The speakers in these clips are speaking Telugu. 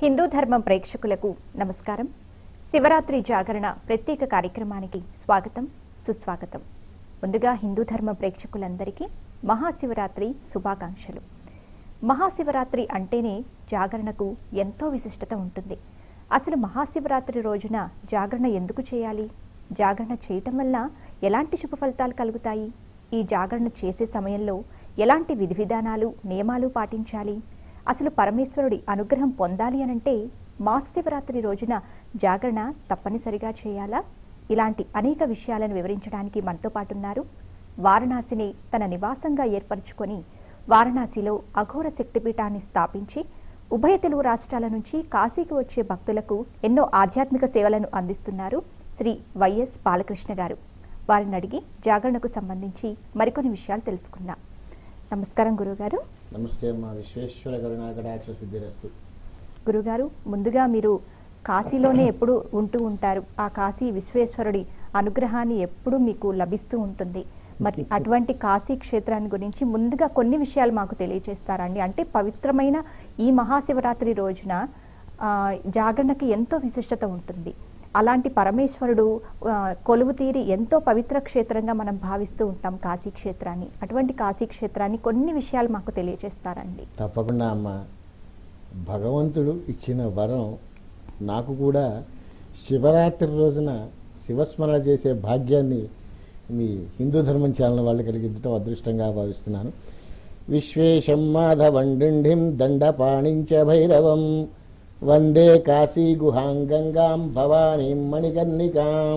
హిందూ ధర్మం ప్రేక్షకులకు నమస్కారం శివరాత్రి జాగరణ ప్రత్యేక కార్యక్రమానికి స్వాగతం సుస్వాగతం ముందుగా హిందూ ధర్మ ప్రేక్షకులందరికీ మహాశివరాత్రి శుభాకాంక్షలు మహాశివరాత్రి అంటేనే జాగరణకు ఎంతో విశిష్టత ఉంటుంది అసలు మహాశివరాత్రి రోజున జాగరణ ఎందుకు చేయాలి జాగరణ చేయటం వల్ల ఎలాంటి శుభ ఫలితాలు కలుగుతాయి ఈ జాగరణ చేసే సమయంలో ఎలాంటి విధి విధానాలు నియమాలు పాటించాలి అసలు పరమేశ్వరుడి అనుగ్రహం పొందాలి అనంటే మహాశివరాత్రి రోజున జాగరణ తప్పనిసరిగా చేయాలా ఇలాంటి అనేక విషయాలను వివరించడానికి మనతో పాటున్నారు వారణాసిని తన నివాసంగా ఏర్పరచుకొని వారణాసిలో అఘోర శక్తిపీఠాన్ని స్థాపించి ఉభయ తెలుగు రాష్ట్రాల నుంచి కాశీకి వచ్చే భక్తులకు ఎన్నో ఆధ్యాత్మిక సేవలను అందిస్తున్నారు శ్రీ వైఎస్ బాలకృష్ణ గారు వారిని అడిగి జాగరణకు సంబంధించి మరికొన్ని విషయాలు తెలుసుకుందాం నమస్కారం గురుగారు నమస్తే అమ్మా విశ్వేశ్వర కరుణాకటాక్ష సిద్ధిరస్తు గురుగారు ముందుగా మీరు కాశీలోనే ఎప్పుడు ఉంటూ ఉంటారు ఆ కాశీ విశ్వేశ్వరుడి అనుగ్రహాన్ని ఎప్పుడు మీకు లభిస్తూ ఉంటుంది మరి అటువంటి కాశీ క్షేత్రాన్ని గురించి ముందుగా కొన్ని విషయాలు మాకు తెలియజేస్తారండి అంటే పవిత్రమైన ఈ మహాశివరాత్రి రోజున ఆ, జాగరణకి ఎంతో విశిష్టత ఉంటుంది అలాంటి పరమేశ్వరుడు ఆ, కొలువు తీరి ఎంతో పవిత్ర క్షేత్రంగా మనం భావిస్తూ ఉంటాం కాశీ క్షేత్రాన్ని అటువంటి కాశీ క్షేత్రాన్ని కొన్ని విషయాలు మాకు తెలియజేస్తారండి తప్పకుండా అమ్మ భగవంతుడు ఇచ్చిన వరం నాకు కూడా శివరాత్రి రోజున శివస్మరణ చేసే భాగ్యాన్ని మీ హిందూ ధర్మం ఛానల్ వాళ్ళు కలిగించడం అదృష్టంగా భావిస్తున్నాను విశ్వేశం మాధవండిండిం దండపాణించ భైరవం వందే కాశీ గుహాం గంగాం భవానీం మణికర్ణికాం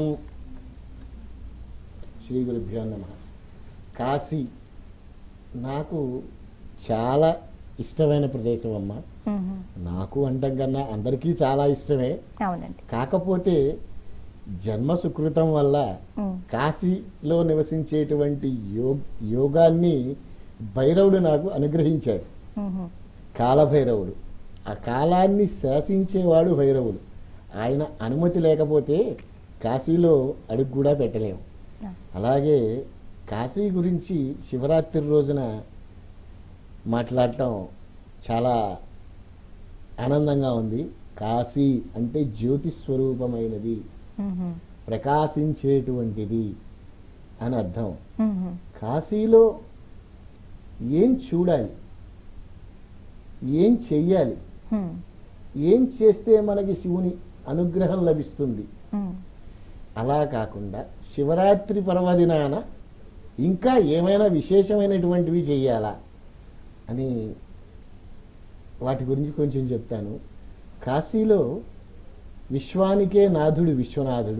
శ్రీ గురుభ్యో నమ కాశీ నాకు చాలా ఇష్టమైన ప్రదేశం అమ్మ మ్మ్. నాకు అంటం కన్నా అందరికీ చాలా ఇష్టమే అవునండి కాకపోతే జన్మ సుకృతం వల్ల మ్మ్. కాశీలో నివసించేటువంటి యో యోగాన్ని భైరవుడు నాకు అనుగ్రహించాడు మ్మ్. కాలభైరవుడు ఆ కాలాన్ని శాసించేవాడు భైరవుడు ఆయన అనుమతి లేకపోతే కాశీలో అడుగు కూడా పెట్టలేము ఆ. అలాగే కాశీ గురించి శివరాత్రి రోజున మాట్లాడటం చాలా ఆనందంగా ఉంది కాశీ అంటే జ్యోతి స్వరూపమైనది మ్మ్. ప్రకాశించేటువంటిది అని అర్థం మ్మ్. కాశీలో ఏం చూడాలి ఏం చెయ్యాలి మ్మ్. ఏం చేస్తే మనకి శివుని అనుగ్రహం లభిస్తుంది మ్మ్. అలా కాకుండా శివరాత్రి పర్వదినాన ఇంకా ఏమైనా విశేషమైనటువంటివి చెయ్యాలా అని వాటి గురించి కొంచెం చెప్తాను కాశీలో విశ్వానికే నాథుడు విశ్వనాథుడు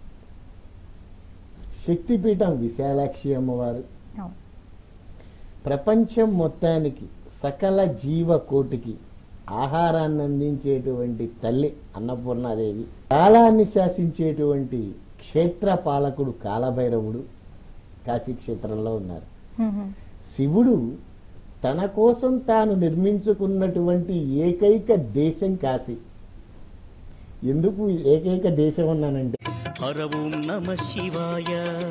శక్తిపీఠం విశాలాక్షి అమ్మవారు అవును. ప్రపంచం మొత్తానికి సకల జీవకోటికి ఆహారాన్ని అందించేటువంటి తల్లి అన్నపూర్ణాదేవి కాలాన్ని శాసించేటువంటి క్షేత్ర పాలకుడు కాలభైరవుడు కాశీ క్షేత్రంలో ఉన్నారు మ్మ్. శివుడు తన కోసం తాను నిర్మించుకున్నటువంటి ఏకైక దేశం కాశీ ఎందుకు ఏకైక దేశం అన్నానంటే హర ఓం నమ శివాయ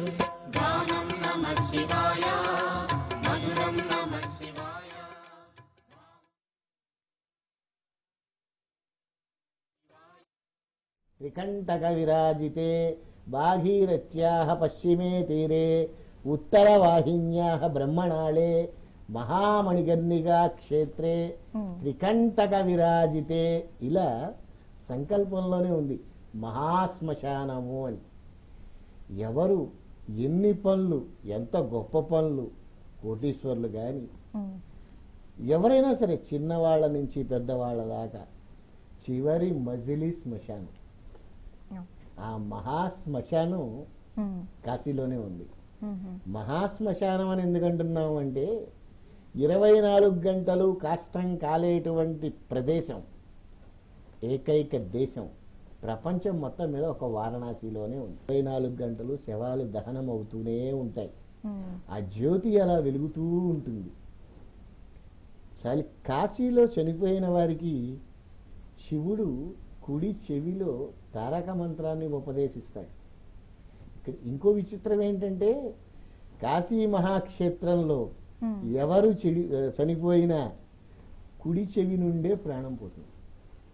త్రికంటక విరాజితే బాఘీరథ్యాః పశ్చిమే తీరే ఉత్తరవాహిన్యాః బ్రహ్మణాళే మహామణిగర్ణిగా క్షేత్రే త్రికంటక విరాజితే ఇలా సంకల్పంలోనే ఉంది మహాశ్మశానము అని ఎవరు ఎన్ని పనులు ఎంత గొప్ప పనులు కోటీశ్వర్లు కానీ మ్మ్. ఎవరైనా సరే చిన్నవాళ్ళ నుంచి పెద్దవాళ్ళ దాకా చివరి మజిలీ శ్మశానం అవును. ఆ మహాశ్మశానం మ్మ్. కాశీలోనే ఉంది మ్మ్. మహాశ్మశానం అని ఎందుకంటున్నాం అంటే ఇరవై నాలుగు గంటలు కాష్టం కాలేటువంటి ప్రదేశం ఏకైక దేశం ప్రపంచం మొత్తం మీద ఒక వారణాసిలోనే ఉంది ఇరవై నాలుగు గంటలు శవాలు దహనం అవుతూనే ఉంటాయి మ్మ్. ఆ జ్యోతి అలా వెలుగుతూ ఉంటుంది చాలి కాశీలో చనిపోయిన వారికి శివుడు కుడి చెవిలో తారక మంత్రాన్ని ఉపదేశిస్తాడు ఇక్కడ ఇంకో విచిత్రం ఏంటంటే కాశీ మహాక్షేత్రంలో ఎవరు చెడి చనిపోయినా కుడి చెవి నుండే ప్రాణం పోతుంది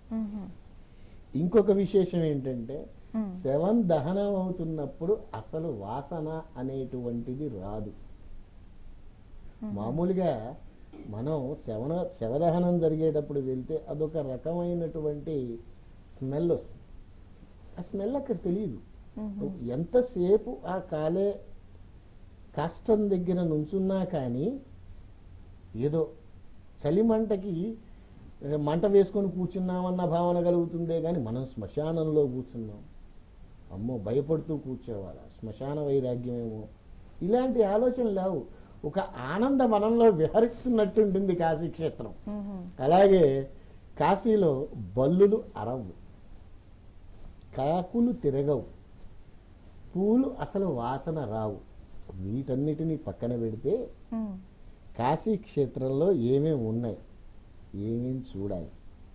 మ్మ్. ఇంకొక విశేషం ఏంటంటే మ్మ్. శవం దహనం అవుతున్నప్పుడు అసలు వాసన అనేటువంటిది రాదు మామూలుగా మనం శవన శవదహనం జరిగేటప్పుడు వెళ్తే అదొక రకమైనటువంటి స్మెల్ వస్తుంది ఆ స్మెల్ అక్కడ తెలియదు మ్మ్. ఎంతసేపు ఆ కాలే కాష్టం దగ్గర నుంచున్నా కానీ ఏదో చలిమంటకి ఏ, మంట వేసుకొని కూర్చున్నామన్న భావన కలుగుతుందే కానీ మనం శ్మశానంలో కూర్చున్నాం అమ్మో భయపడుతూ కూర్చోవాలా శ్మశాన వైరాగ్యమేమో ఇలాంటి ఆలోచనలు లేవు ఒక ఆనంద వనంలో విహరిస్తున్నట్టు ఉంటుంది కాశీక్షేత్రం మ్మ్. అలాగే కాశీలో బల్లులు అరవు కాకులు తిరగవు పూలు అసలు వాసన రావు వీటన్నిటినీ పక్కన పెడితే మ్మ్. కాశీ క్షేత్రంలో ఏమేమి ఉన్నాయి ఏమేం చూడాలి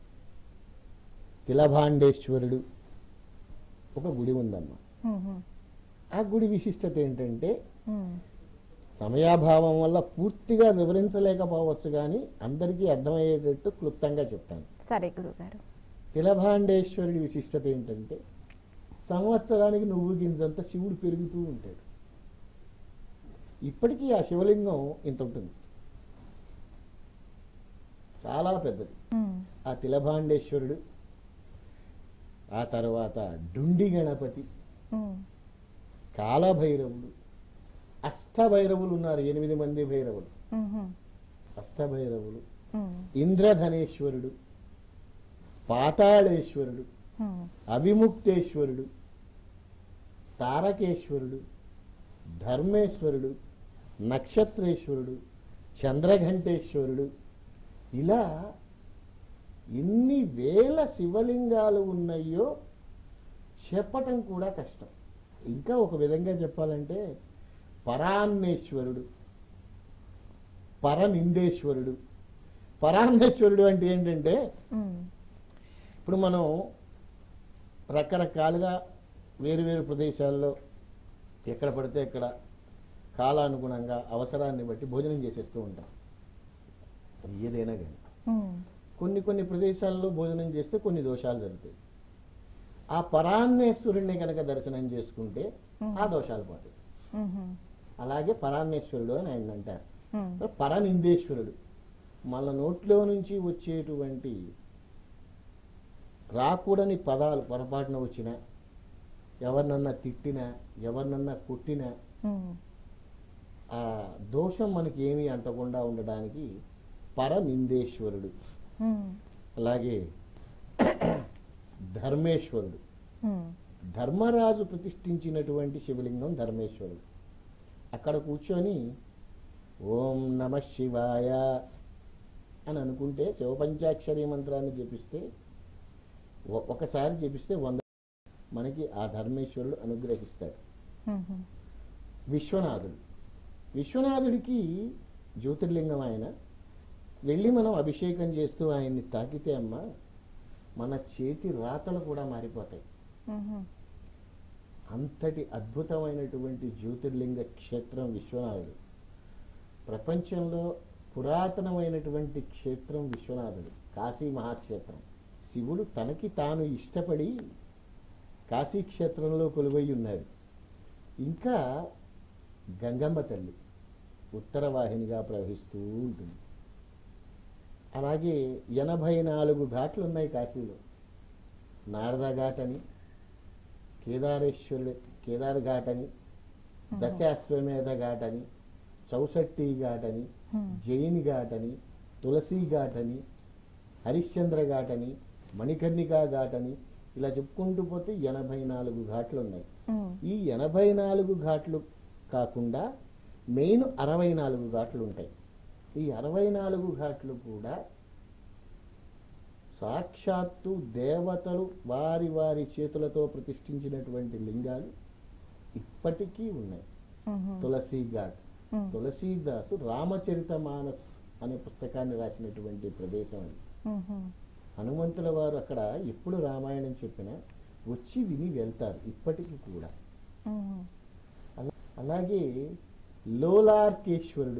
తిలభాండేశ్వరుడు ఒక గుడి ఉందమ్మా మ్మ్. ఆ గుడి విశిష్టత ఏంటంటే మ్మ్. సమయాభావం వల్ల పూర్తిగా వివరించలేకపోవచ్చు కానీ అందరికీ అర్థమయ్యేటట్టు క్లుప్తంగా చెప్తాను సరే గురుగారు తిలభాండేశ్వరుడి విశిష్టత ఏంటంటే సంవత్సరానికి నువ్వు గింజంత శివుడు పెరుగుతూ ఉంటాడు ఇప్పటికీ ఆ శివలింగం ఇంత ఉంటుంది చాలా పెద్దది మ్మ్. ఆ తిలభాండేశ్వరుడు ఆ తర్వాత డుండి గణపతి మ్మ్. కాలభైరవుడు అష్టభైరవులు ఉన్నారు ఎనిమిది మంది భైరవులు మ్మ్. అష్టభైరవులు మ్మ్. ఇంద్రధనేశ్వరుడు పాతాళేశ్వరుడు మ్మ్. అవిముక్తేశ్వరుడు తారకేశ్వరుడు ధర్మేశ్వరుడు నక్షత్రేశ్వరుడు చంద్రఘంటేశ్వరుడు ఇలా ఎన్ని వేల శివలింగాలు ఉన్నాయో చెప్పటం కూడా కష్టం ఇంకా ఒక విధంగా చెప్పాలంటే పరాన్నేశ్వరుడు పరనిందేశ్వరుడు పరాన్నేశ్వరుడు అంటే ఏంటంటే మ్మ్. ఇప్పుడు మనం రకరకాలుగా వేరు వేరు ప్రదేశాల్లో ఎక్కడ పడితే అక్కడ కాలానుగుణంగా అవసరాన్ని బట్టి భోజనం చేసేస్తూ ఉంటాం అది ఏదైనా కానీ మ్మ్. కొన్ని కొన్ని ప్రదేశాల్లో భోజనం చేస్తే కొన్ని దోషాలు జరుగుతాయి ఆ పరాన్నేశ్వరుణ్ణి కనుక దర్శనం చేసుకుంటే ఆ దోషాలు పోతాయి మ్మ్. అలాగే పరాన్నేశ్వరుడు అని ఆయన అంటారు మ్మ్. పరనిందేశ్వరుడు మన నోట్లో నుంచి వచ్చేటువంటి రాకూడని పదాలు పొరపాటున వచ్చినా ఎవరినన్నా తిట్టినా ఎవరినన్నా కొట్టినా మ్మ్. ఆ దోషం మనకి ఏమీ అంటకుండా ఉండడానికి పరనిందేశ్వరుడు మ్మ్. అలాగే ధర్మేశ్వరుడు మ్మ్. ధర్మరాజు ప్రతిష్ఠించినటువంటి శివలింగం ధర్మేశ్వరుడు అక్కడ కూర్చొని ఓం నమ శివాయ అని అనుకుంటే శివపంచాక్షరి మంత్రాన్ని జపిస్తే ఒ- ఒకసారి జపిస్తే వంద మనకి ఆ ధర్మేశ్వరుడు అనుగ్రహిస్తాడు మ్మ్. విశ్వనాథుడు విశ్వనాథుడికి జ్యోతిర్లింగం ఆయన వెళ్ళి మనం అభిషేకం చేస్తూ ఆయన్ని తాకితే అమ్మ మన చేతి రాతలు కూడా మారిపోతాయి మ్మ్. అంతటి అద్భుతమైనటువంటి జ్యోతిర్లింగ క్షేత్రం విశ్వనాథుడు ప్రపంచంలో పురాతనమైనటువంటి క్షేత్రం విశ్వనాథుడు కాశీ మహాక్షేత్రం శివుడు తనకి తాను ఇష్టపడి కాశీ క్షేత్రంలో కొలువై ఉన్నాడు ఇంకా గంగమ్మ తల్లి ఉత్తర వాహినిగా ప్రవహిస్తూ ఉంటుంది అలాగే ఎనభై నాలుగు ఘాట్లు ఉన్నాయి కాశీలో నారద ఘాట్ అని కేదారేశ్వరుడు కేదార్ ఘాట్ అని దశాశ్వమేధ ఘాట్ అని చౌసట్టి ఘాట్ అని జైన్ ఘాట్ అని తులసి ఘాట్ అని హరిశ్చంద్ర ఘాట్ అని మణికర్ణికా ఘాట్ అని ఇలా చెప్పుకుంటూ పోతే ఎనభై నాలుగు ఘాట్లు ఉన్నాయి మ్మ్. ఈ ఎనభై నాలుగు ఘాట్లు కాకుండా మెయిన్ అరవై నాలుగు ఘాట్లు ఉంటాయి ఈ అరవై నాలుగు ఘాట్లు కూడా సాక్షాత్తు దేవతలు వారి వారి చేతులతో ప్రతిష్ఠించినటువంటి లింగాలు ఇప్పటికీ ఉన్నాయి మ్మ్. తులసి ఘాట్ మ్మ్. తులసీదాసు రామచరిత మానస్ అనే పుస్తకాన్ని రాసినటువంటి ప్రదేశం అది మ్మ్. హనుమంతుల వారు అక్కడ ఎప్పుడు రామాయణం చెప్పినా వచ్చి విని వెళ్తారు ఇప్పటికీ కూడా మ్మ్. అలా- అలాగే లోలార్కేశ్వరుడు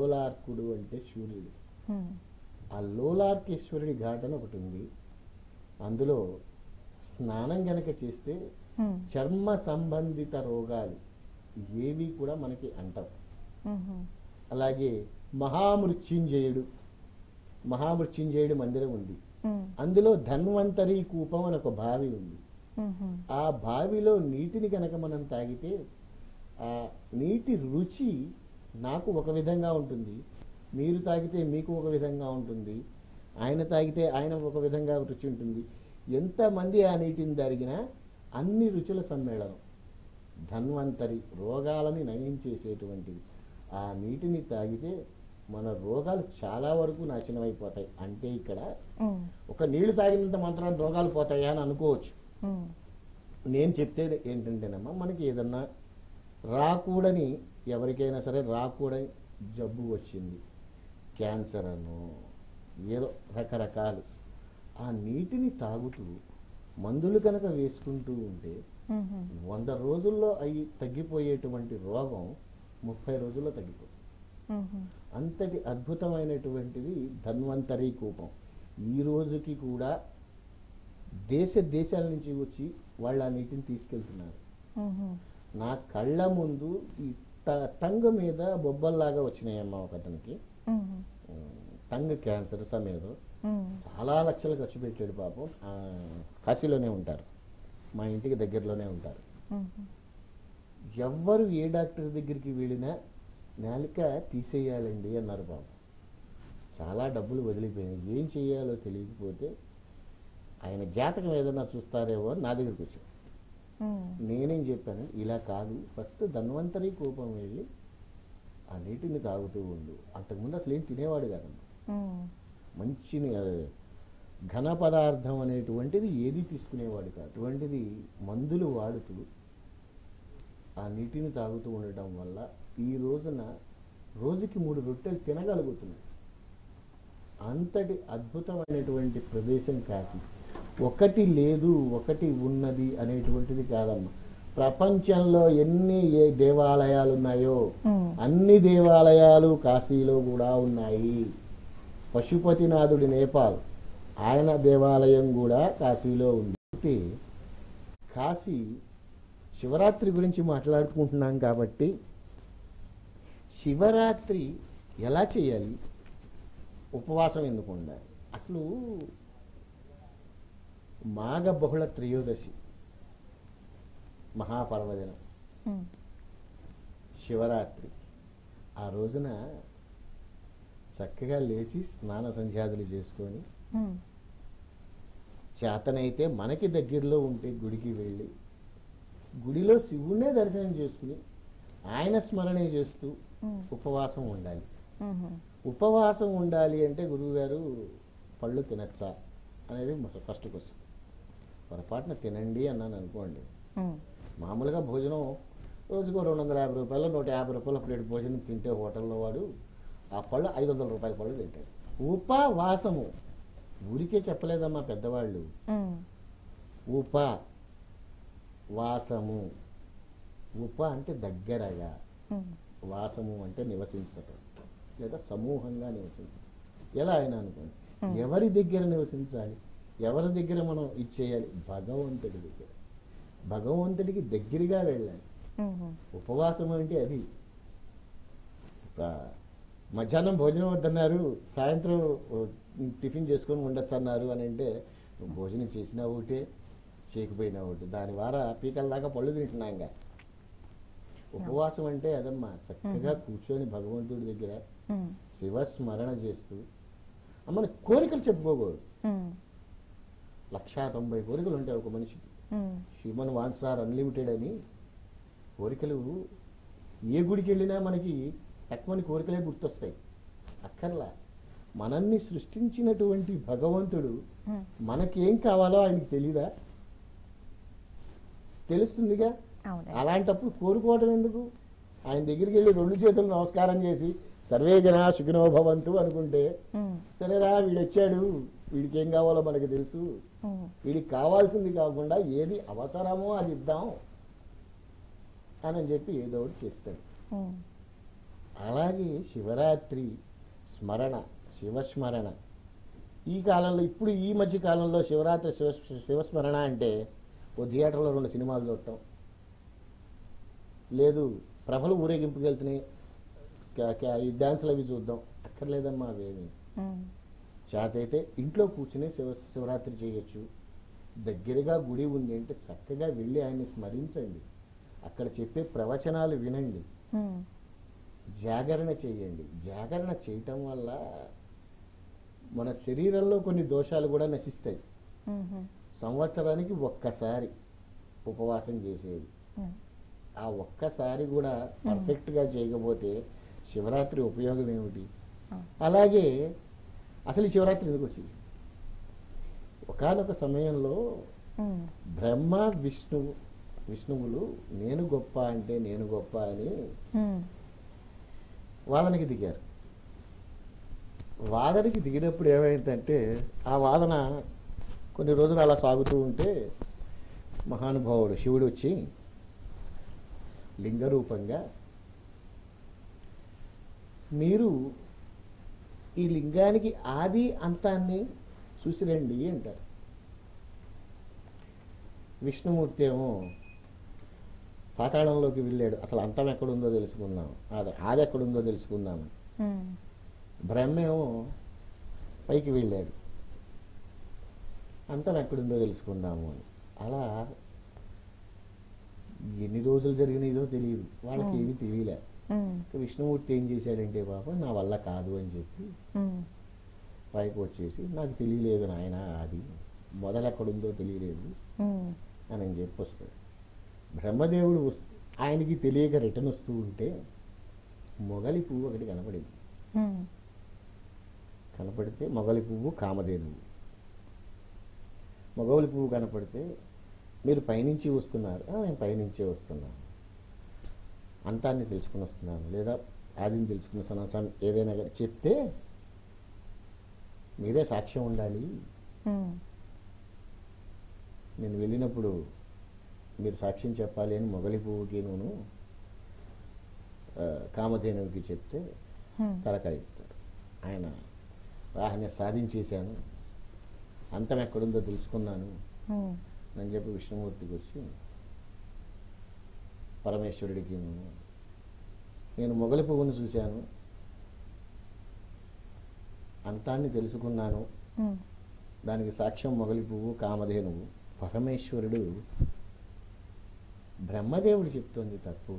లోలార్కుడు అంటే సూర్యుడు మ్మ్. ఆ లోలార్కేశ్వరుడి ఘాట్ అని ఒకటి ఉంది అందులో స్నానం గనక చేస్తే ఉమ్, చర్మ సంబంధిత రోగాలు ఏవి కూడా మనకి అంటవు ఉమ్, అలాగే మహామృత్యుంజయుడు మహామృత్యుంజయుడు మందిరం ఉంది ఉమ్, అందులో ధన్వంతరి కూపం అని ఒక బావి ఉంది ఉమ్, ఆ బావిలో నీటిని కనుక మనం తాగితే ఆ నీటి రుచి నాకు ఒక విధంగా ఉంటుంది మీరు తాగితే మీకు ఒక విధంగా ఉంటుంది ఆయన తాగితే ఆయన ఒక విధంగా రుచి ఉంటుంది ఎంతమంది ఆ నీటిని తాగినా అన్ని రుచుల సమ్మేళనం ధన్వంతరి రోగాలని నయం చేసేటువంటిది ఆ నీటిని తాగితే మన రోగాలు చాలా వరకు నాశనమైపోతాయి అంటే ఇక్కడ ఉమ్, ఒక నీళ్లు తాగినంత మాత్రం రోగాలు పోతాయా అని అనుకోవచ్చు ఉమ్, నేను చెప్తేది ఏంటంటేనమ్మా మనకి ఏదన్నా రాకూడని ఎవరికైనా సరే రాకూడని జబ్బు వచ్చింది క్యాన్సర్ అను ఏదో రకరకాలు ఆ నీటిని తాగుతూ మందులు కనుక వేసుకుంటూ ఉంటే ఉమ్, వంద రోజుల్లో అయి తగ్గిపోయేటువంటి రోగం ముప్పై రోజుల్లో తగ్గిపోతుంది ఉమ్, అంతటి అద్భుతమైనటువంటిది ధన్వంతరి కూపం ఈ రోజుకి కూడా దేశ దేశాల నుంచి వచ్చి వాళ్ళు ఆ నీటిని తీసుకెళ్తున్నారు ఉమ్, నా కళ్ళ ముందు ఈ ట- టంగ్ మీద బొబ్బల్లాగా వచ్చినాయమ్మ ఒకతనికి ఉమ్, ఉమ్, టంగ్ క్యాన్సర్ సమేదో ఉమ్, చాలా లక్షలు ఖర్చు పెట్టాడు పాపం ఆ, కాశీలోనే ఉంటారు మా ఇంటికి దగ్గరలోనే ఉంటారు ఉమ్, ఎవ్వరు ఏ డాక్టర్ దగ్గరికి వెళ్ళినా నాలిక తీసేయాలండి అన్నారు బాబు చాలా డబ్బులు వదిలిపోయాయి ఏం చేయాలో తెలియకపోతే ఆయన జాతకం ఏదన్నా చూస్తారేమో అని నా దగ్గరికి వచ్చాడు ఉమ్, నేనేం చెప్పాను ఇలా కాదు ఫస్ట్ ధన్వంతరి కూపం వెళ్ళి ఆ నీటిని తాగుతూ ఉండు అంతకుముందు అసలు ఏం తినేవాడు కాదమ్మా ఉమ్, మంచి ని- అదే ఘన పదార్థం అనేటువంటిది ఏది తీసుకునేవాడు కాదు అటువంటిది మందులు వాడుతూ ఆ నీటిని తాగుతూ ఉండటం వల్ల ఈ రోజున రోజుకి మూడు రొట్టెలు తినగలుగుతున్నాడు అంతటి అద్భుతమైనటువంటి ప్రదేశం కాశీ ఒకటి లేదు ఒకటి ఉన్నది అనేటువంటిది కాదమ్మా ప్రపంచంలో ఎన్ని ఏ దేవాలయాలు ఉన్నాయో ఉమ్, అన్ని దేవాలయాలు కాశీలో కూడా ఉన్నాయి పశుపతినాథుడి నేపాల్ ఆయన దేవాలయం కూడా కాశీలో ఉంది కాబట్టి కాశీ శివరాత్రి గురించి మాట్లాడుకుంటున్నాం కాబట్టి శివరాత్రి ఎలా చేయాలి ఉపవాసం ఎందుకు ఉండాలి అసలు మాఘ బహుళ త్రయోదశి మహాపర్వదినం ఉమ్, శివరాత్రి ఆ రోజున చక్కగా లేచి స్నాన సంధ్యాదులు చేసుకొని ఉమ్, చేతనైతే మనకి దగ్గరలో ఉంటే గుడికి వెళ్ళి గుడిలో శివుణ్ణే దర్శనం చేసుకుని ఆయన స్మరణే చేస్తూ ఉమ్, ఉపవాసం ఉండాలి ఉమ్, ఉపవాసం ఉండాలి అంటే గురువుగారు పళ్ళు తినచ్చా అనేది ఫస్ట్ క్వశ్చన్ పొరపాటున తినండి అన్నాను అనుకోండి ఉమ్, మామూలుగా భోజనం రోజుకో రెండు వందల యాభై రూపాయలు నూట యాభై రూపాయల ప్లేట్ భోజనం తింటే హోటల్లో వాడు ఆ పళ్ళు ఐదు వందల రూపాయల పళ్ళు తింటాడు ఉపవాసము ఊరికే చెప్పలేదమ్మా పెద్దవాళ్ళు ఉమ్, ఉప వాసము ఉప అంటే దగ్గరగా ఉమ్, వాసము అంటే నివసించటం లేదా సమూహంగా నివసించటం ఎలా అయినా అనుకోండి ఎవరి దగ్గర నివసించాలి ఎవరి దగ్గర మనం ఇచ్చేయాలి భగవంతుడి దగ్గర భగవంతుడికి దగ్గరగా వెళ్ళాలి ఉమ్, ఉపవాసం అంటే అది ఒక మధ్యాహ్నం భోజనం వద్దన్నారు సాయంత్రం ఓ టిఫిన్ చేసుకొని ఉండొచ్చు అన్నారు అని అంటే నువ్వు భోజనం చేసినా ఒకటే చేయకపోయినా ఒకటి దాని వార పీకల దాకా పళ్ళు తింటున్నాంగా ఉపవాసం అంటే అదమ్మా చక్కగా కూర్చొని భగవంతుడి దగ్గర ఉమ్, శివస్మరణ చేస్తూ మన కోరికలు చెప్పుకోకూడదు ఉమ్, లక్షా తొంభై కోరికలు ఉంటాయి ఒక మనిషికి um, human wants are unlimited అని కోరికలు ఏ గుడికి వెళ్ళినా మనకి తక్కువని కోరికలే గుర్తొస్తాయి అక్కర్లా మనల్ని సృష్టించినటువంటి భగవంతుడు ఉమ్, మనకేం కావాలో ఆయనకి తెలీదా తెలుస్తుందిగా అవునండి అలాంటప్పుడు కోరుకోవటం ఎందుకు ఆయన దగ్గరికి వెళ్ళి రెండు చేతులు నమస్కారం చేసి సర్వే జనా సుఖినో భవంతు అనుకుంటే ఉమ్, సరేరా వీడు వచ్చాడు వీడికి ఏం కావాలో మనకి తెలుసు ఉమ్, వీడికి కావాల్సింది కాకుండా ఏది అవసరమో అది ఇద్దాం అని చెప్పి ఏదో ఒకటి చేస్తాడు ఉమ్, అలాగే శివరాత్రి స్మరణ శివస్మరణ ఈ కాలంలో ఇప్పుడు ఈ మధ్య కాలంలో శివరాత్రి శివ శివస్మరణ అంటే ఓ థియేటర్లో రెండు సినిమాలు చూడటం లేదు ప్రభలు ఊరేగింపుకి వెళ్తున్నాయి క- క- ఈ డ్యాన్సులు అవి చూద్దాం అక్కర్లేదమ్మా అవేమి ఉమ్, చేతైతే ఇంట్లో కూర్చుని శివ శివరాత్రి చేయొచ్చు దగ్గరగా గుడి ఉంది అంటే చక్కగా వెళ్ళి ఆయన్ని స్మరించండి అక్కడ చెప్పే ప్రవచనాలు వినండి ఉమ్, జాగరణ చేయండి జాగరణ చేయటం వల్ల మన శరీరంలో కొన్ని దోషాలు కూడా నశిస్తాయి ఉమ్, సంవత్సరానికి ఒక్కసారి ఉపవాసం చేసేది ఉమ్, ఆ ఒక్కసారి కూడా పర్ఫెక్ట్గా చేయకపోతే శివరాత్రి ఉపయోగం ఏమిటి ఆ. అలాగే అసలు ఈ శివరాత్రి ఎందుకు వచ్చింది ఒకానొక సమయంలో ఉమ్, బ్రహ్మ విష్ణువు విష్ణువులు నేను గొప్ప అంటే నేను గొప్ప అని ఉమ్, వాదనకి దిగారు వాదనకి దిగినప్పుడు ఏమైందంటే ఆ వాదన కొన్ని రోజులు అలా సాగుతూ ఉంటే మహానుభావుడు శివుడు వచ్చి లింగరూపంగా మీరు ఈ లింగానికి ఆది అంతాన్ని చూసిరండి అంటారు విష్ణుమూర్తి ఏమో పాతాళంలోకి వెళ్ళాడు అసలు అంతం ఎక్కడుందో తెలుసుకుందాం అది ఆది ఎక్కడుందో తెలుసుకుందాం ఉమ్, బ్రహ్మేమో పైకి వెళ్ళాడు అంతం ఎక్కడుందో తెలుసుకుందాము అని అలా ఎన్ని రోజులు జరిగినాయో తెలియదు వాళ్ళకి ఏమీ తెలియలే ఉమ్, ఇక విష్ణుమూర్తి ఏం చేశాడంటే బాబా నా వల్ల కాదు అని చెప్పి ఉమ్, పైకి వచ్చేసి నాకు తెలియలేదు నాయన అది మొదలు ఎక్కడుందో తెలియలేదు ఉమ్, అని అని చెప్పి వస్తాడు బ్రహ్మదేవుడు వస్తు ఆయనకి తెలియక రిటర్న్ వస్తూ ఉంటే మొగలి పువ్వు ఒకటి కనపడింది ఉమ్, కనపడితే మొగలి పువ్వు కామధేనువు మొగలి పువ్వు కనపడితే మీరు పైనుంచి వస్తున్నారు "ఆ, నేను పైనుంచే వస్తున్నాను అంతాన్ని తెలుసుకుని వస్తున్నాను లేదా ఆదిని తెలుసుకుని వస్తున్నాను సమ్- ఏదైనా కానీ చెప్తే మీరే సాక్ష్యం ఉండాలి ఉమ్, నేను వెళ్ళినప్పుడు మీరు సాక్ష్యం చెప్పాలి అని మొగలి పువ్వుకి నేను కామధేనువుకి చెప్తే ఉమ్, తలకాయ చెప్తాడు ఆయన ఆయన సాధించేశాను అంతం ఎక్కడుందో తెలుసుకున్నాను ఉమ్, అని చెప్పి విష్ణుమూర్తికి వచ్చి పరమేశ్వరుడికి నేను నేను మొగలి పువ్వును చూశాను అంతాన్ని తెలుసుకున్నాను ఉమ్, దానికి సాక్ష్యం మొగలి పువ్వు కామధేనువు పరమేశ్వరుడు బ్రహ్మదేవుడు చెప్తోంది తప్పు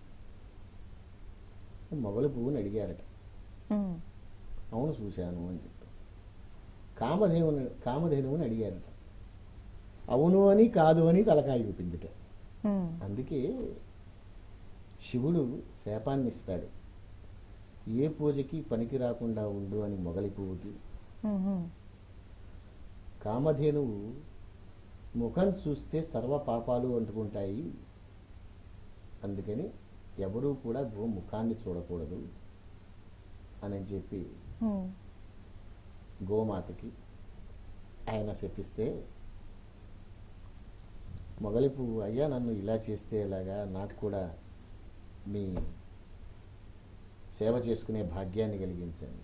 మొగలి పువ్వుని అడిగారట ఉమ్, అవును చూశాను అని చెప్పి కామధేవుని కామధేనువుని అడిగారట అవును అని కాదు అని తలకాయ చూపిందిట ఉమ్, అందుకే శివుడు శాపాన్ని ఇస్తాడు ఏ పూజకి పనికి రాకుండా ఉండు అని మొగలి పువ్వుకి ఉమ్, ఉమ్, కామధేనువు ముఖం చూస్తే సర్వ పాపాలు అంటుకుంటాయి అందుకని ఎవరూ కూడా గో ముఖాన్ని చూడకూడదు అని చెప్పి ఉమ్, గోమాతకి ఆయన చెప్పిస్తే మొగలి పువ్వు అయ్యా నన్ను ఇలా చేస్తే ఎలాగా నాకు కూడా మీ సేవ చేసుకునే భాగ్యాన్ని కలిగించండి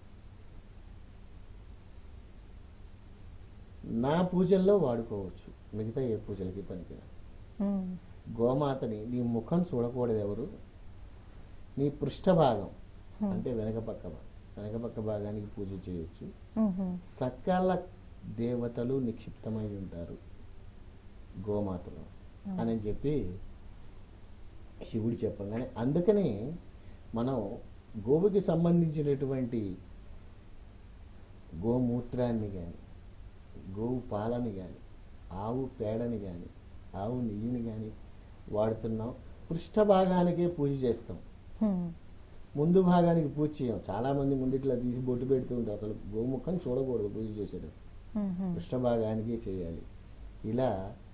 నా పూజల్లో వాడుకోవచ్చు మిగతా ఏ పూజలకి పనికిరాదు ఉమ్, గోమాతని నీ ముఖం చూడకూడదు ఎవరు నీ పృష్ఠ భాగం అంటే వెనక పక్క భాగం వెనక పక్క భాగానికి పూజ చేయొచ్చు ఉమ్, ఉమ్, సకల దేవతలు నిక్షిప్తమై ఉంటారు గోమాతలో అని చెప్పి శివుడు చెప్పగానే అందుకనే మనం గోవుకి సంబంధించినటువంటి గోమూత్రాన్ని కానీ గోవు పాలని కానీ ఆవు పేడని కానీ ఆవు నెయ్యిని కానీ వాడుతున్నాం పృష్ఠ భాగానికే పూజ చేస్తాం ఉమ్, ముందు భాగానికి పూజ చేయం చాలా మంది ముందు ఇట్లా తీసి బొట్టు పెడుతూ ఉంటారు అసలు గోముఖం చూడకూడదు పూజ చేసేటప్పుడు ఉమ్, ఉమ్, పృష్ఠభాగానికి చేయాలి ఇలా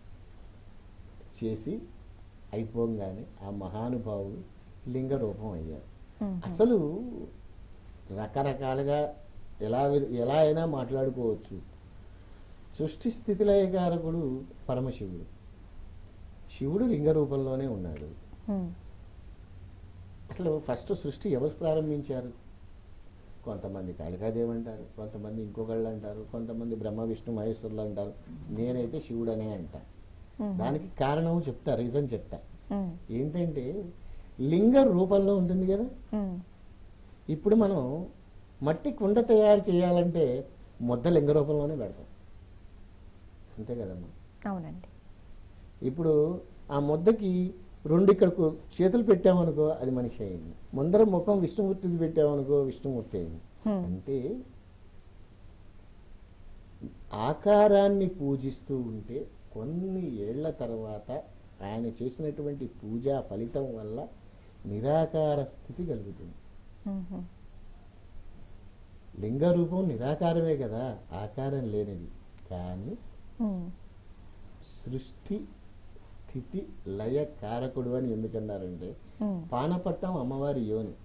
చేసి అయిపోగానే ఆ మహానుభావుడు లింగ రూపం అయ్యారు ఉమ్, అసలు రకరకాలుగా ఎలా వి- ఎలా అయినా మాట్లాడుకోవచ్చు సృష్టి స్థితిలయకారకుడు పరమశివుడు శివుడు లింగ రూపంలోనే ఉన్నాడు ఉమ్, అసలు ఫస్ట్ సృష్టి ఎవరు ప్రారంభించారు కొంతమంది కాళికాదేవి అంటారు కొంతమంది ఇంకొకళ్ళు అంటారు కొంతమంది బ్రహ్మ విష్ణు మహేశ్వరులు అంటారు నేనైతే శివుడనే అంటా దానికి కారణం చెప్తా రీజన్ చెప్తా ఉమ్, ఏంటంటే లింగ రూపంలో ఉంటుంది కదా ఉమ్, ఇప్పుడు మనం మట్టి కుండ తయారు చేయాలంటే ముద్ద లింగ రూపంలోనే పెడతాం అంతే కదమ్మా అవునండి ఇప్పుడు ఆ ముద్దకి రెండు ఇక్కడకు చేతులు పెట్టామనుకో అది మనిషి అయింది ముందర ముఖం విష్ణుమూర్తిది పెట్టామనుకో విష్ణుమూర్తి అయింది Hmm. అంటే ఆకారాన్ని పూజిస్తూ ఉంటే కొన్ని ఏళ్ల తర్వాత ఆయన చేసినటువంటి పూజా ఫలితం వల్ల నిరాకార స్థితి కలుగుతుంది ఉహు, లింగ రూపం నిరాకారమే కదా ఆకారం లేనిది కానీ ఉమ్, సృష్టి స్థితి లయ కారకుడు అని ఎందుకన్నారంటే ఉమ్, పానపట్టం అమ్మవారి యోని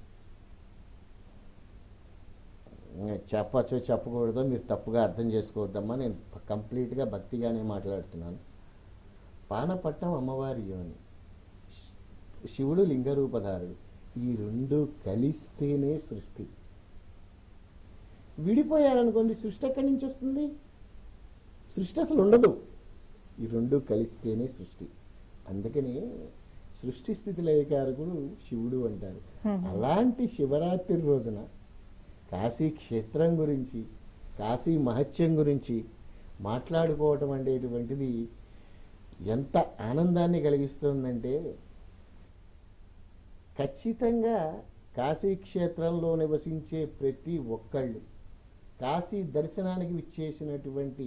ఇంకా చెప్పచ్చో చెప్పకూడదో మీరు తప్పుగా అర్థం చేసుకోవద్దమ్మా నేను ప- కంప్లీట్గా భక్తిగానే మాట్లాడుతున్నాను పానపట్టం అమ్మవారి యోని శ్- శివుడు లింగరూపధారుడు ఈ రెండు కలిస్తేనే సృష్టి విడిపోయారనుకోండి సృష్టి ఎక్కడి నుంచి వస్తుంది సృష్టి అసలు ఉండదు ఈ రెండు కలిస్తేనే సృష్టి అందుకని సృష్టి స్థితి లయకారకుడు శివుడు అంటారు అలాంటి శివరాత్రి రోజున కాశీ క్షేత్రం గురించి కాశీ మహత్యం గురించి మాట్లాడుకోవటం అనేటువంటిది ఎంత ఆనందాన్ని కలిగిస్తుందంటే ఖచ్చితంగా కాశీ క్షేత్రంలో నివసించే ప్రతి ఒక్కళ్ళు కాశీ దర్శనానికి విచ్చేసినటువంటి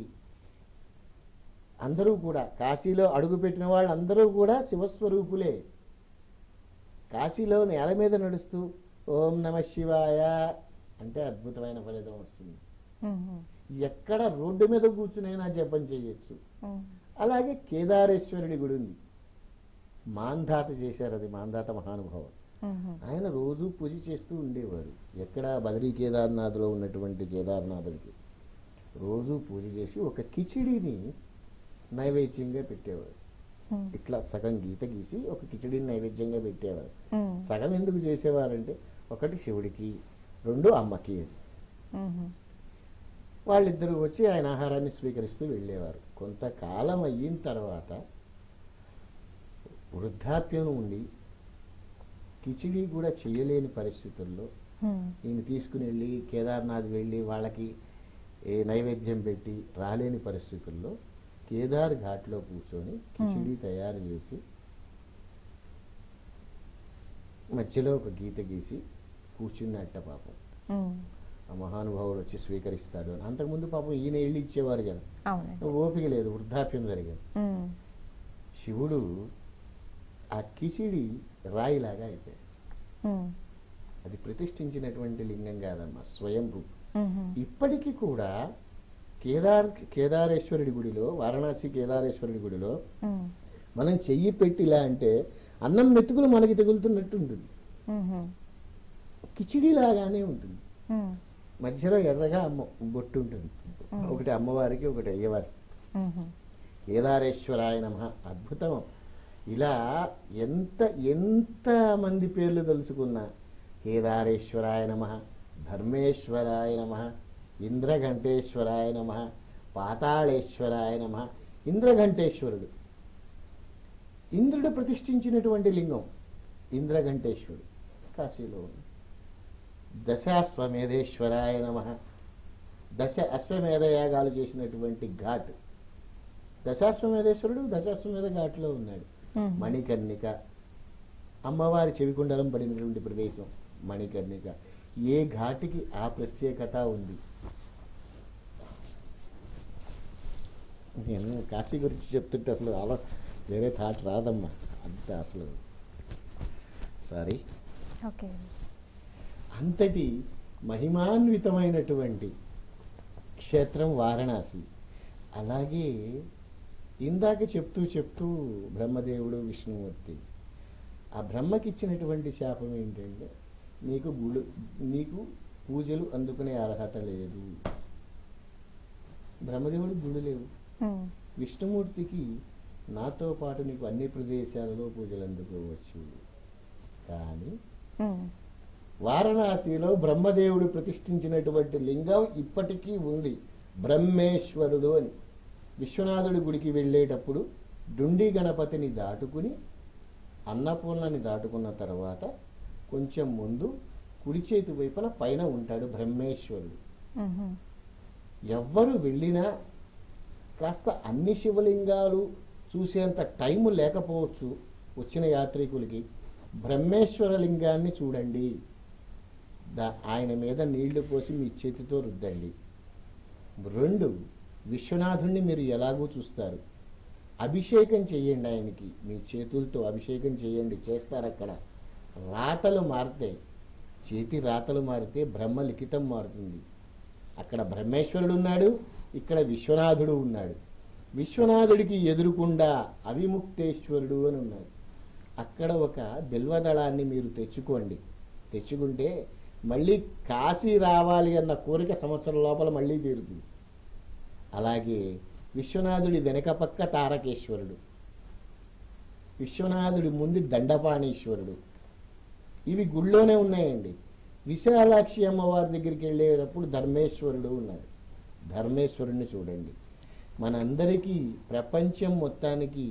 అందరూ కూడా కాశీలో అడుగుపెట్టిన వాళ్ళందరూ కూడా శివస్వరూపులే కాశీలో నేల మీద నడుస్తూ ఓం నమ శివాయ అంటే అద్భుతమైన ఫలితం వస్తుంది ఉహు, ఎక్కడ రోడ్డు మీద కూర్చునైనా జపం చేయొచ్చు ఉమ్, అలాగే కేదారేశ్వరుడి గుడి ఉంది మాంధాత చేశారు అది మాంధాత మహానుభావుడు ఉహు, ఆయన రోజు పూజ చేస్తూ ఉండేవారు ఎక్కడ బదరీ కేదార్నాథ్లో ఉన్నటువంటి కేదార్నాథుడికి రోజు పూజ చేసి ఒక కిచిడిని నైవేద్యంగా పెట్టేవారు ఉమ్, ఇట్లా సగం గీత గీసి ఒక కిచిడిని నైవేద్యంగా పెట్టేవారు ఉమ్, సగం ఎందుకు చేసేవారంటే ఒకటి శివుడికి రెండు అమ్మకి ఉహు, వాళ్ళిద్దరూ వచ్చి ఆయన ఆహారాన్ని స్వీకరిస్తూ వెళ్ళేవారు కొంతకాలం అయిన తర్వాత వృద్ధాప్యం ఉండి కిచిడి కూడా చేయలేని పరిస్థితుల్లో ఉమ్, ఈయన తీసుకుని వెళ్ళి కేదార్నాథ్ వెళ్ళి వాళ్ళకి ఏ నైవేద్యం పెట్టి రాలేని పరిస్థితుల్లో కేదార్ ఘాట్లో కూర్చొని కిచిడి తయారు చేసి మధ్యలో ఒక గీత గీసి కూర్చున్నట్ట పాపం ఉమ్, ఆ మహానుభావుడు వచ్చి స్వీకరిస్తాడు అని అంతకుముందు పాపం ఈయన వెళ్ళి ఇచ్చేవారు కదా అవునండి ఓపిక లేదు వృద్ధాప్యం జరిగింది ఉమ్, శివుడు ఆ కిచిడి రాయిలాగా అయిపోయాడు ఉమ్, అది ప్రతిష్ఠించినటువంటి లింగం కాదమ్మా స్వయం రూపం ఉహు, ఇప్పటికీ కూడా కేదార్ కేదారేశ్వరుడి గుడిలో వారణాసి కేదారేశ్వరుడి గుడిలో ఉమ్, మనం చెయ్యి పెట్టిలా అంటే అన్నం మెతుకులు మనకి తగులుతున్నట్టు ఉంటుంది ఉహు, కిచిడి లాగానే ఉంటుంది ఉమ్, మధ్యలో ఎర్రగా అమ్మ బొట్టు ఉంటుంది ఒకటి అమ్మవారికి ఒకటి అయ్యవారికి ఉహు, కేదారేశ్వరాయ నమ అద్భుతం ఇలా ఎంత ఎంత మంది పేర్లు తెలుసుకున్నా కేదారేశ్వరాయ నమ ధర్మేశ్వరాయ నమ ఇంద్రఘంటేశ్వరాయ నమ పాతాళేశ్వరాయ నమ ఇంద్రఘంటేశ్వరుడు ఇంద్రుడు ప్రతిష్ఠించినటువంటి లింగం ఇంద్రఘంటేశ్వరుడు కాశీలో ఉంది దశాశ్వమేధేశ్వరాయ నమ దశ అశ్వమేధ యాగాలు చేసినటువంటి ఘాట్ దశాశ్వమేధేశ్వరుడు దశాశ్వమేధ ఘాట్లో ఉన్నాడు ఉహు, మణికర్ణిక అమ్మవారి చెవికుండలం పడినటువంటి ప్రదేశం మణికర్ణిక ఏ ఘాటికి ఆ ప్రత్యేకత ఉంది నేను కాశీ గురించి చెప్తుంటే అసలు ఆలో వేరే థాట్ రాదమ్మా అంత అసలు సారీ ఓకే అంతటి మహిమాన్వితమైనటువంటి క్షేత్రం వారణాసి అలాగే ఇందాక చెప్తూ చెప్తూ బ్రహ్మదేవుడు విష్ణుమూర్తి ఆ బ్రహ్మకి ఇచ్చినటువంటి శాపం ఏంటంటే నీకు గుడు నీకు పూజలు అందుకునే అర్హత లేదు బ్రహ్మదేవుడు గుడి లేవు ఉమ్, విష్ణుమూర్తికి నాతో పాటు నీకు అన్ని ప్రదేశాలలో పూజలు అందుకోవచ్చు కానీ ఉమ్, వారణాసిలో బ్రహ్మదేవుడు ప్రతిష్ఠించినటువంటి లింగం ఇప్పటికీ ఉంది బ్రహ్మేశ్వరుడు అని విశ్వనాథుడి గుడికి వెళ్ళేటప్పుడు డుండి గణపతిని దాటుకుని అన్నపూర్ణని దాటుకున్న తర్వాత కొంచెం ముందు కుడి చేతి వైపున పైన ఉంటాడు బ్రహ్మేశ్వరుడు మ్మ్. ఎవ్వరు వెళ్ళినా కాస్త అన్ని శివలింగాలు చూసేంత టైం లేకపోవచ్చు వచ్చిన యాత్రికులకి బ్రహ్మేశ్వర లింగాన్ని చూడండి దా ఆయన మీద నీళ్లు పోసి మీ చేతితో రుద్దండి రెండు విశ్వనాథుణ్ణి మీరు ఎలాగూ చూస్తారు అభిషేకం చేయండి ఆయనకి మీ చేతులతో అభిషేకం చేయండి చేస్తారు అక్కడ రాతలు మారుతాయి చేతి రాతలు మారితే బ్రహ్మ లిఖితం మారుతుంది అక్కడ బ్రహ్మేశ్వరుడు ఉన్నాడు ఇక్కడ విశ్వనాథుడు ఉన్నాడు విశ్వనాథుడికి ఎదురుకుండా అవిముక్తేశ్వరుడు అని ఉన్నాడు అక్కడ ఒక బిల్వదళాన్ని మీరు తెచ్చుకోండి తెచ్చుకుంటే మళ్ళీ కాశీ రావాలి అన్న కోరిక సంవత్సరం లోపల మళ్ళీ తీరుతుంది అలాగే విశ్వనాథుడి వెనక పక్క తారకేశ్వరుడు విశ్వనాథుడి ముందు దండపాణీశ్వరుడు ఇవి గుళ్ళోనే ఉన్నాయండి విశాలాక్షి అమ్మవారి దగ్గరికి వెళ్ళేటప్పుడు ధర్మేశ్వరుడు ఉన్నాడు ధర్మేశ్వరుణ్ణి చూడండి మనందరికీ ప్రపంచం మొత్తానికి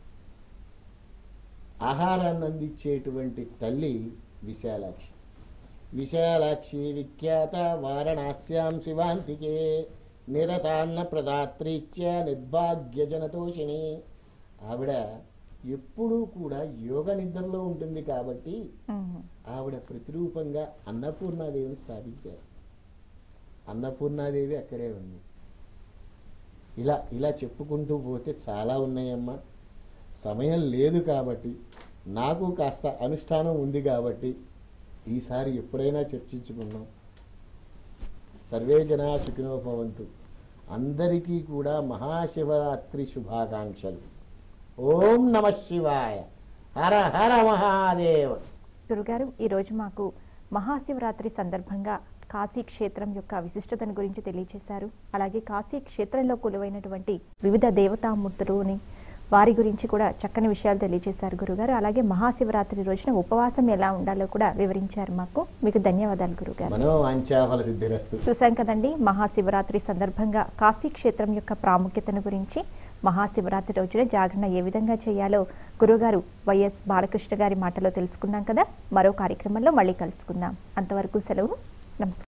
ఆహారాన్ని అందించేటువంటి తల్లి విశాలాక్షి విశాలాక్షి విఖ్యాత వారణాస్యాం శివాంతికే నిరతాన్న ప్రదాత్రీత్య నిర్భాగ్యజనతోషిణి ఆవిడ ఎప్పుడూ కూడా యోగ నిద్రలో ఉంటుంది కాబట్టి మ్మ్. ఆవిడ ప్రతిరూపంగా అన్నపూర్ణాదేవిని స్థాపించారు అన్నపూర్ణాదేవి అక్కడే ఉంది ఇలా ఇలా చెప్పుకుంటూ పోతే చాలా ఉన్నాయమ్మా సమయం లేదు కాబట్టి నాకు కాస్త అనుష్ఠానం ఉంది కాబట్టి ఈసారి ఎప్పుడైనా చర్చించుకుందాం సర్వే జనా సుఖినో భవంతు అందరికీ కూడా మహాశివరాత్రి శుభాకాంక్షలు ఓం నమ శివాయ హర హర మహాదేవ గురుగారు ఈరోజు మాకు మహాశివరాత్రి సందర్భంగా కాశీ క్షేత్రం యొక్క విశిష్టతను గురించి తెలియజేశారు అలాగే కాశీ క్షేత్రంలో కొలువైనటువంటి వివిధ దేవతామూర్తులుని వారి గురించి కూడా చక్కని విషయాలు తెలియజేశారు గురుగారు అలాగే మహాశివరాత్రి రోజున ఉపవాసం ఎలా ఉండాలో కూడా వివరించారు మాకు మీకు ధన్యవాదాలు గురుగారు మనో వాంఛాఫల సిద్ధిరస్తు చూసాం కదండి మహాశివరాత్రి సందర్భంగా కాశీ క్షేత్రం యొక్క ప్రాముఖ్యతను గురించి మహాశివరాత్రి రోజున జాగరణ ఏ విధంగా చేయాలో గురుగారు వైఎస్ బాలకృష్ణ గారి మాటలో తెలుసుకున్నాం కదా మరో కార్యక్రమంలో మళ్ళీ కలుసుకుందాం అంతవరకు సెలవు నమస్కారం